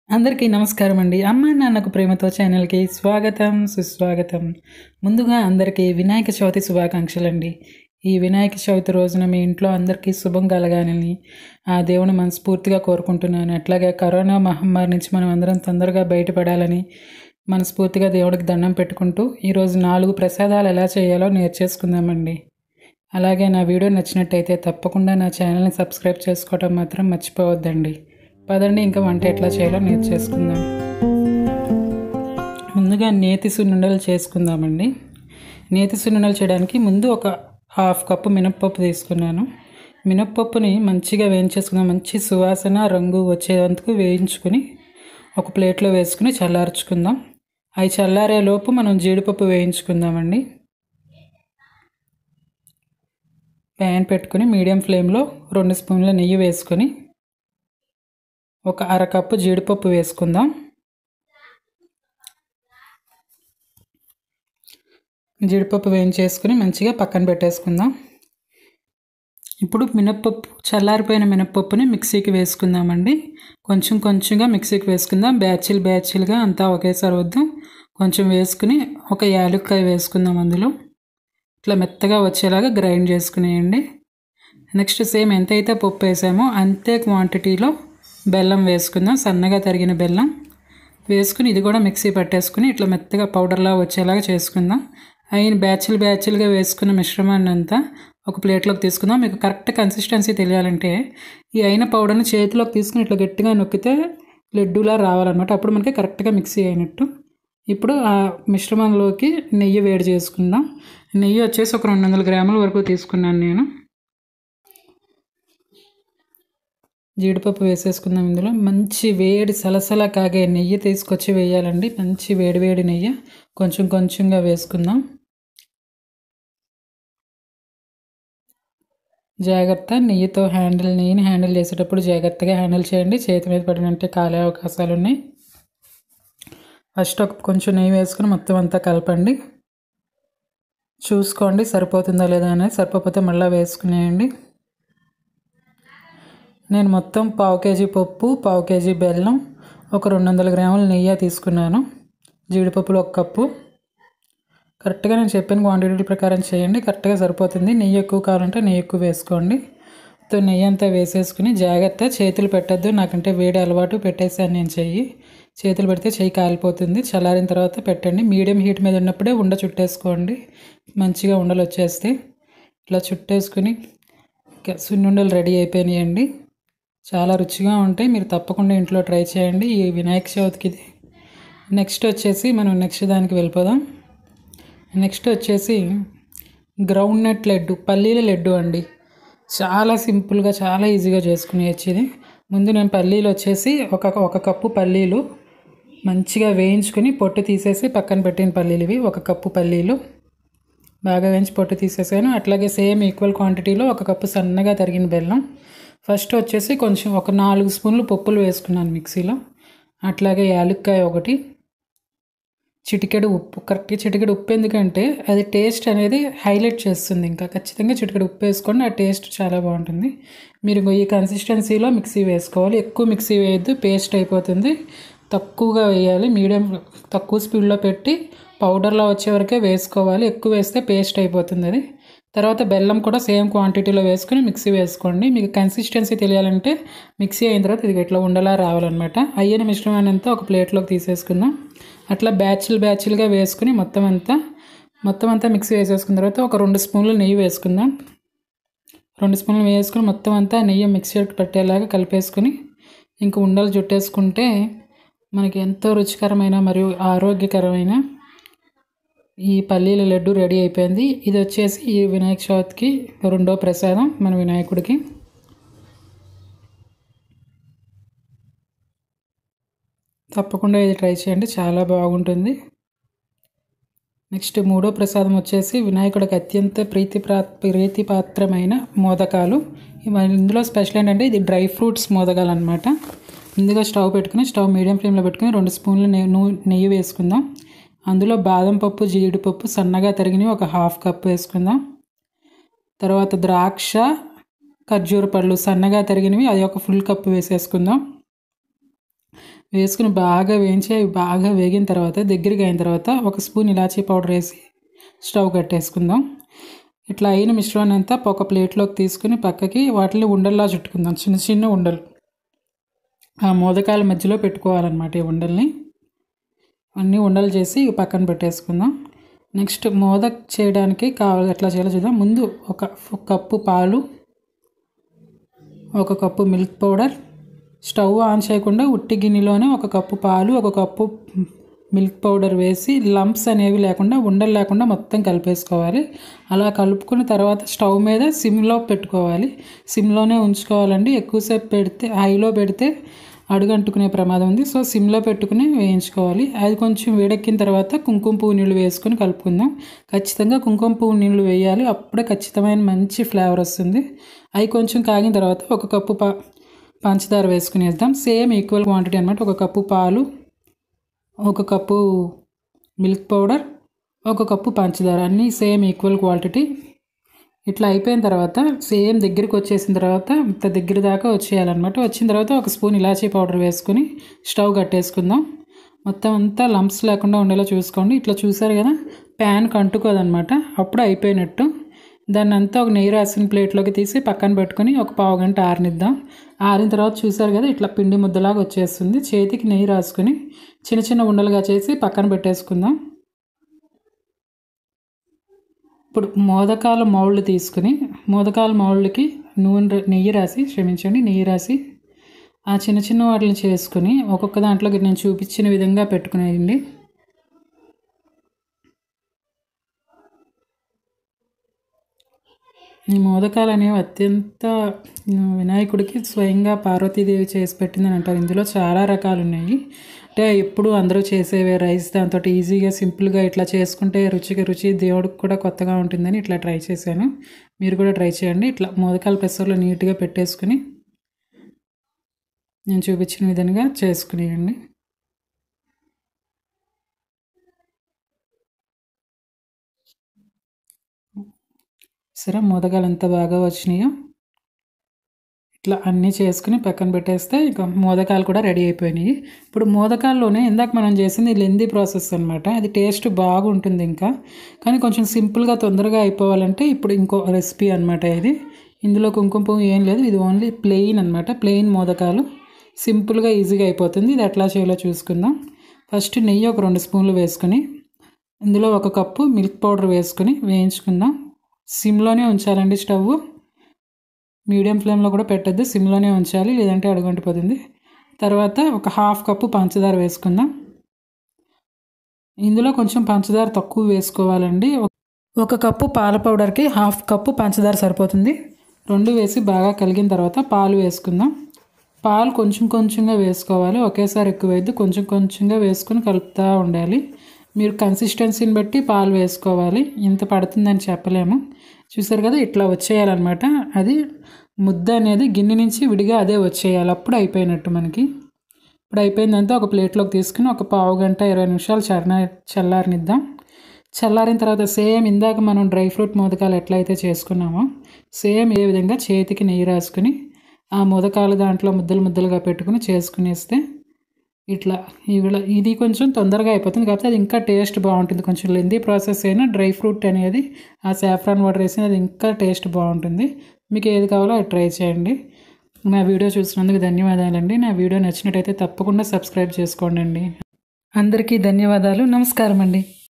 అందరికీ నమస్కారం అండి అమ్మ నాన్నకు ప్రేమతో ఛానల్కి స్వాగతం సుస్వాగతం ముందుగా అందరికీ వినాయక చవితి శుభాకాంక్షలు అండి ఈ వినాయక చవితి రోజున మీ ఇంట్లో అందరికీ శుభం కలగాలని ఆ దేవుని మనస్ఫూర్తిగా కోరుకుంటున్నాను అట్లాగే కరోనా మహమ్మారి నుంచి మనం అందరం తొందరగా బయటపడాలని మనస్ఫూర్తిగా దేవుడికి దండం పెట్టుకుంటూ ఈరోజు నాలుగు ప్రసాదాలు ఎలా చేయాలో నేర్చేసుకుందామండి అలాగే నా వీడియో నచ్చినట్టయితే తప్పకుండా నా ఛానల్ని సబ్స్క్రైబ్ చేసుకోవడం మాత్రం మర్చిపోవద్దండి పదండి ఇంకా వంట ఎట్లా చేయాలో నేర్చేసుకుందాం ముందుగా నేతి సున్నుండలు చేసుకుందామండి నేతి సున్నుండలు చేయడానికి ముందు ఒక హాఫ్ కప్పు మినప్పప్పు తీసుకున్నాను మినప్పప్పుని మంచిగా వేయించేసుకుందాం మంచి సువాసన రంగు వచ్చేందుకు వేయించుకుని ఒక ప్లేట్లో వేసుకుని చల్లార్చుకుందాం అవి చల్లారే లోపు మనం జీడిపప్పు వేయించుకుందామండి ప్యాన్ పెట్టుకుని మీడియం ఫ్లేమ్లో రెండు స్పూన్ల నెయ్యి వేసుకొని ఒక అరకప్పు జీడిపప్పు వేసుకుందాం జీడిపప్పు వేయించేసుకుని మంచిగా పక్కన పెట్టేసుకుందాం ఇప్పుడు మినప్పప్పు చల్లారిపోయిన మినప్పప్పుని మిక్సీకి వేసుకుందామండి కొంచెం కొంచెంగా మిక్సీకి వేసుకుందాం బ్యాచిల్ బ్యాచిల్గా అంతా ఒకేసారి వద్దు కొంచెం వేసుకుని ఒక యాలక్కాయ వేసుకుందాం అందులో ఇట్లా మెత్తగా వచ్చేలాగా గ్రైండ్ చేసుకునేయండి నెక్స్ట్ సేమ్ ఎంతైతే పప్పు వేసామో అంతే క్వాంటిటీలో బెల్లం వేసుకుందాం సన్నగా తరిగిన బెల్లం వేసుకుని ఇది కూడా మిక్సీ పట్టేసుకుని ఇట్లా మెత్తగా పౌడర్లా వచ్చేలాగా చేసుకుందాం అయిన బ్యాచ్లు బ్యాచ్లుగా వేసుకున్న మిశ్రమాన్ని అంతా ఒక ప్లేట్లోకి తీసుకుందాం మీకు కరెక్ట్ కన్సిస్టెన్సీ తెలియాలంటే ఈ అయిన పౌడర్ని చేతిలోకి తీసుకుని ఇట్లా గట్టిగా నొక్కితే లడ్డూలా రావాలన్నమాట అప్పుడు మనకి కరెక్ట్గా మిక్సీ అయినట్టు ఇప్పుడు ఆ మిశ్రమంలోకి నెయ్యి వేడి చేసుకుందాం నెయ్యి వచ్చేసి ఒక రెండు వందల గ్రాముల వరకు తీసుకున్నాను నేను జీడిపప్పు వేసేసుకుందాం ఇందులో మంచి వేడి సలసల కాగే నెయ్యి తీసుకొచ్చి వేయాలండి మంచి వేడి వేడి నెయ్యి కొంచెం కొంచెంగా వేసుకుందాం జాగ్రత్త నెయ్యితో హ్యాండిల్ నెయ్యిని హ్యాండిల్ చేసేటప్పుడు జాగ్రత్తగా హ్యాండిల్ చేయండి చేతి మీద పడినంటే కాలే అవకాశాలు ఉన్నాయి ఫస్ట్ ఒక కొంచెం నెయ్యి వేసుకుని మొత్తం అంతా కలపండి చూసుకోండి సరిపోతుందా లేదా అనేది సరిపోతే మళ్ళీ వేసుకునేయండి నేను మొత్తం పావు కేజీ పప్పు పావు కేజీ బెల్లం ఒక రెండు వందల గ్రాముల నెయ్యి తీసుకున్నాను జీడిపప్పులు ఒక కప్పు కరెక్ట్గా నేను చెప్పిన క్వాంటిటీ ప్రకారం చేయండి కరెక్ట్గా సరిపోతుంది నెయ్యి ఎక్కువ కావాలంటే నెయ్యి ఎక్కువ వేసుకోండి తో నెయ్యి అంతా వేసేసుకుని జాగ్రత్త చేతులు పెట్టద్దు నాకంటే వేడి అలవాటు పెట్టేసాను నేను చెయ్యి చేతులు పెడితే చెయ్యి కాలిపోతుంది చల్లారిన తర్వాత పెట్టండి మీడియం హీట్ మీద ఉన్నప్పుడే ఉండ చుట్టేసుకోండి మంచిగా ఉండలు వచ్చేస్తే ఇట్లా చుట్టేసుకుని సున్నుండలు రెడీ అయిపోయినాయండి చాలా రుచిగా ఉంటాయి మీరు తప్పకుండా ఇంట్లో ట్రై చేయండి ఈ వినాయక చవితికి ఇది నెక్స్ట్ వచ్చేసి మనం నెక్స్ట్ దానికి వెళ్ళిపోదాం నెక్స్ట్ వచ్చేసి గ్రౌండ్ నట్ లడ్డు పల్లీల లడ్డు అండి చాలా సింపుల్గా చాలా ఈజీగా చేసుకునేయచ్చు ఇది ముందు నేను పల్లీలు వచ్చేసి ఒక ఒక కప్పు పల్లీలు మంచిగా వేయించుకుని పొట్టు తీసేసి పక్కన పెట్టిన పల్లీలు ఇవి ఒక కప్పు పల్లీలు బాగా వేయించి పొట్టు తీసేసాను అట్లాగే సేమ్ ఈక్వల్ క్వాంటిటీలో ఒక కప్పు సన్నగా తరిగిన బెల్లం ఫస్ట్ వచ్చేసి కొంచెం ఒక నాలుగు స్పూన్లు పప్పులు వేసుకున్నాను మిక్సీలో అట్లాగే యాలక్కాయ ఒకటి చిటికెడు ఉప్పు కరెక్ట్గా చిటికెడు ఉప్పు ఎందుకంటే అది టేస్ట్ అనేది హైలైట్ చేస్తుంది ఇంకా ఖచ్చితంగా చిటికెడు ఉప్పు వేసుకోండి ఆ టేస్ట్ చాలా బాగుంటుంది మీరు ఈ కన్సిస్టెన్సీలో మిక్సీ వేసుకోవాలి ఎక్కువ మిక్సీ వేయద్దు పేస్ట్ అయిపోతుంది తక్కువగా వేయాలి మీడియం తక్కువ స్పీడ్లో పెట్టి పౌడర్లో వచ్చే వరకే వేసుకోవాలి ఎక్కువ వేస్తే పేస్ట్ అయిపోతుంది అది తర్వాత బెల్లం కూడా సేమ్ క్వాంటిటీలో వేసుకుని మిక్సీ వేసుకోండి మీకు కన్సిస్టెన్సీ తెలియాలంటే మిక్సీ అయిన తర్వాత ఇది ఇట్లా ఉండలా రావాలన్నమాట అయ్యన మిశ్రమాన్ని అంతా ఒక ప్లేట్లోకి తీసేసుకుందాం అట్లా బ్యాచ్లు బ్యాచ్లుగా వేసుకుని మొత్తం అంతా మొత్తం అంతా మిక్సీ వేసేసుకున్న తర్వాత ఒక రెండు స్పూన్లు నెయ్యి వేసుకుందాం రెండు స్పూన్లు వేసుకుని మొత్తం అంతా నెయ్యి మిక్సీకి పట్టేలాగా కలిపేసుకుని ఇంక ఉండలు చుట్టేసుకుంటే మనకి ఎంతో రుచికరమైన మరియు ఆరోగ్యకరమైన ఈ పల్లీల లడ్డు రెడీ అయిపోయింది ఇది వచ్చేసి ఈ వినాయక చవితికి రెండో ప్రసాదం మన వినాయకుడికి తప్పకుండా ఇది ట్రై చేయండి చాలా బాగుంటుంది నెక్స్ట్ మూడో ప్రసాదం వచ్చేసి వినాయకుడికి అత్యంత ప్రీతి ప్రీతిపాత్రమైన మోదకాలు ఇందులో స్పెషల్ ఏంటంటే ఇది డ్రై ఫ్రూట్స్ మోదకాలు అనమాట ముందుగా స్టవ్ పెట్టుకుని స్టవ్ మీడియం ఫ్లేమ్లో పెట్టుకుని రెండు స్పూన్లు నెయ్యి వేసుకుందాం అందులో బాదం పప్పు జీడిపప్పు సన్నగా తరిగినవి ఒక హాఫ్ కప్ వేసుకుందాం తర్వాత ద్రాక్ష ఖర్జూర పళ్ళు సన్నగా తరిగినవి అది ఒక ఫుల్ కప్ వేసేసుకుందాం వేసుకుని బాగా వేయించి అవి బాగా వేగిన తర్వాత దగ్గరికి అయిన తర్వాత ఒక స్పూన్ ఇలాచీ పౌడర్ వేసి స్టవ్ కట్టేసుకుందాం ఇట్లా అయిన మిశ్రమాన్ని అంతా ఒక ప్లేట్లోకి తీసుకుని పక్కకి వాటిని ఉండల్లా చుట్టుకుందాం చిన్న చిన్న ఉండలు ఆ మోదకాల మధ్యలో పెట్టుకోవాలన్నమాట ఈ ఉండల్ని అన్నీ ఉండలు చేసి పక్కన పెట్టేసుకుందాం నెక్స్ట్ మోదక్ చేయడానికి కావాలి ఎట్లా చేయాలో చూద్దాం ముందు ఒక ఒక కప్పు పాలు ఒక cup milk powder stove on చేయకుండా ఉట్టి గిన్నెలోనే ఒక కప్పు పాలు ఒక కప్పు మిల్క్ పౌడర్ వేసి లంప్స్ అనేవి లేకుండా ఉండలు లేకుండా మొత్తం కలిపేసుకోవాలి అలా కలుపుకున్న తర్వాత స్టవ్ మీద సిమ్లో పెట్టుకోవాలి సిమ్లోనే ఉంచుకోవాలండి ఎక్కువసేపు పెడితే హైలో పెడితే అడుగంటుకునే ప్రమాదం ఉంది సో సిమ్లో పెట్టుకుని వేయించుకోవాలి అది కొంచెం వేడెక్కిన తర్వాత కుంకుమ పువ్వు నీళ్ళు వేసుకొని కలుపుకుందాం ఖచ్చితంగా కుంకుమ పువ్వు నీళ్ళు వేయాలి అప్పుడే ఖచ్చితమైన మంచి ఫ్లేవర్ వస్తుంది అవి కొంచెం కాగిన తర్వాత ఒక కప్పు పా పంచదార వేసుకుని వేద్దాం సేమ్ ఈక్వల్ క్వాంటిటీ అనమాట ఒక కప్పు పాలు ఒక కప్పు మిల్క్ పౌడర్ ఒక కప్పు పంచదార అన్నీ సేమ్ ఈక్వల్ క్వాంటిటీ ఇట్లా అయిపోయిన తర్వాత సేమ్ దగ్గరికి వచ్చేసిన తర్వాత ఇంత దగ్గర దాకా వచ్చేయాలన్నమాట వచ్చిన తర్వాత ఒక స్పూన్ ఇలాచీ పౌడర్ వేసుకుని స్టవ్ కట్టేసుకుందాం మొత్తం అంతా లంప్స్ లేకుండా ఉండేలా చూసుకోండి ఇట్లా చూసారు కదా ప్యాన్కి అంటుకోదనమాట అప్పుడు అయిపోయినట్టు దాన్ని అంతా ఒక నెయ్యి రాసిన ప్లేట్లోకి తీసి పక్కన పెట్టుకొని ఒక పావు గంట ఆరనిద్దాం ఆరిన తర్వాత చూసారు కదా ఇట్లా పిండి ముద్దలాగా వచ్చేస్తుంది చేతికి నెయ్యి రాసుకొని చిన్న చిన్న ఉండలుగా చేసి పక్కన పెట్టేసుకుందాం ఇప్పుడు మోదకాల మౌళ్ళు తీసుకుని మోదకాల మౌళ్ళకి నూనె నెయ్యి రాసి క్షమించండి నెయ్యి రాసి ఆ చిన్న చిన్న వాటిని చేసుకుని ఒక్కొక్క దాంట్లోకి నేను చూపించిన విధంగా పెట్టుకునేయండి ఈ మోదకాలు అనేవి అత్యంత వినాయకుడికి స్వయంగా పార్వతీదేవి చేసి పెట్టిందని అంటారు ఇందులో చాలా రకాలు ఉన్నాయి అంటే ఎప్పుడు అందరూ చేసేవే రైస్ దాంతో ఈజీగా సింపుల్గా ఇట్లా చేసుకుంటే రుచికి రుచి దేవుడికి కూడా కొత్తగా ఉంటుందని ఇట్లా ట్రై చేశాను మీరు కూడా ట్రై చేయండి ఇట్లా మోదకాల ప్రెషర్లో నీట్గా పెట్టేసుకుని నేను చూపించిన విధంగా చేసుకునేయండి సరే మోదకాలు ఎంత బాగా వచ్చినాయో ఇట్లా అన్నీ చేసుకుని పక్కన పెట్టేస్తే ఇక మోదకాలు కూడా రెడీ అయిపోయినాయి ఇప్పుడు మోదకాల్లోనే ఇందాక మనం చేసింది లెందీ ప్రాసెస్ అనమాట అది టేస్ట్ బాగుంటుంది ఇంకా కానీ కొంచెం సింపుల్గా తొందరగా అయిపోవాలంటే ఇప్పుడు ఇంకో రెసిపీ అనమాట ఇది ఇందులో కుంకుమ పువ్వు ఏం లేదు ఇది ఓన్లీ ప్లెయిన్ అనమాట ప్లెయిన్ మోదకాలు సింపుల్గా ఈజీగా అయిపోతుంది ఇది ఎట్లా చేయాలో చూసుకుందాం ఫస్ట్ నెయ్యి ఒక రెండు స్పూన్లు వేసుకొని ఇందులో ఒక కప్పు మిల్క్ పౌడర్ వేసుకొని వేయించుకుందాం సిమ్లోనే ఉంచాలండి స్టవ్ మీడియం ఫ్లేమ్లో కూడా పెట్టద్దు సిమ్లోనే ఉంచాలి లేదంటే అడుగంటిపోతుంది తర్వాత ఒక హాఫ్ కప్పు పంచదార వేసుకుందాం ఇందులో కొంచెం పంచదార తక్కువ వేసుకోవాలండి ఒక కప్పు పాల పౌడర్కి హాఫ్ కప్పు పంచదార సరిపోతుంది రెండు వేసి బాగా కలిగిన తర్వాత పాలు వేసుకుందాం పాలు కొంచెం కొంచెంగా వేసుకోవాలి ఒకేసారి ఎక్కువ వేయద్దు కొంచెం కొంచెంగా వేసుకుని కలుపుతూ ఉండాలి మీరు కన్సిస్టెన్సీని బట్టి పాలు వేసుకోవాలి ఇంత పడుతుందని చెప్పలేము చూసారు కదా ఇట్లా వచ్చేయాలన్నమాట అది ముద్ద అనేది గిన్నె నుంచి విడిగా అదే వచ్చేయాలి అప్పుడు అయిపోయినట్టు మనకి ఇప్పుడు అయిపోయిందంతా ఒక ప్లేట్లోకి తీసుకుని ఒక పావు గంట ఇరవై నిమిషాలు చల్ల చల్లారనిద్దాం చల్లారిన తర్వాత సేమ్ ఇందాక మనం డ్రై ఫ్రూట్ మోదకాలు ఎట్లయితే చేసుకున్నామో సేమ్ ఏ విధంగా చేతికి నెయ్యి రాసుకుని ఆ మోదకాలు దాంట్లో ముద్దలు ముద్దలుగా పెట్టుకుని చేసుకునేస్తే ఇట్లా ఇవిడ ఇది కొంచెం తొందరగా అయిపోతుంది కాకపోతే అది ఇంకా టేస్ట్ బాగుంటుంది కొంచెం లెందీ ప్రాసెస్ అయినా డ్రై ఫ్రూట్ అనేది ఆ సాఫ్రాన్ వాటర్ వేసిన అది ఇంకా టేస్ట్ బాగుంటుంది మీకు ఏది కావాలో అది ట్రై చేయండి నా వీడియో చూసినందుకు ధన్యవాదాలండి నా వీడియో నచ్చినట్టయితే తప్పకుండా సబ్స్క్రైబ్ చేసుకోండి అందరికీ ధన్యవాదాలు నమస్కారం అండి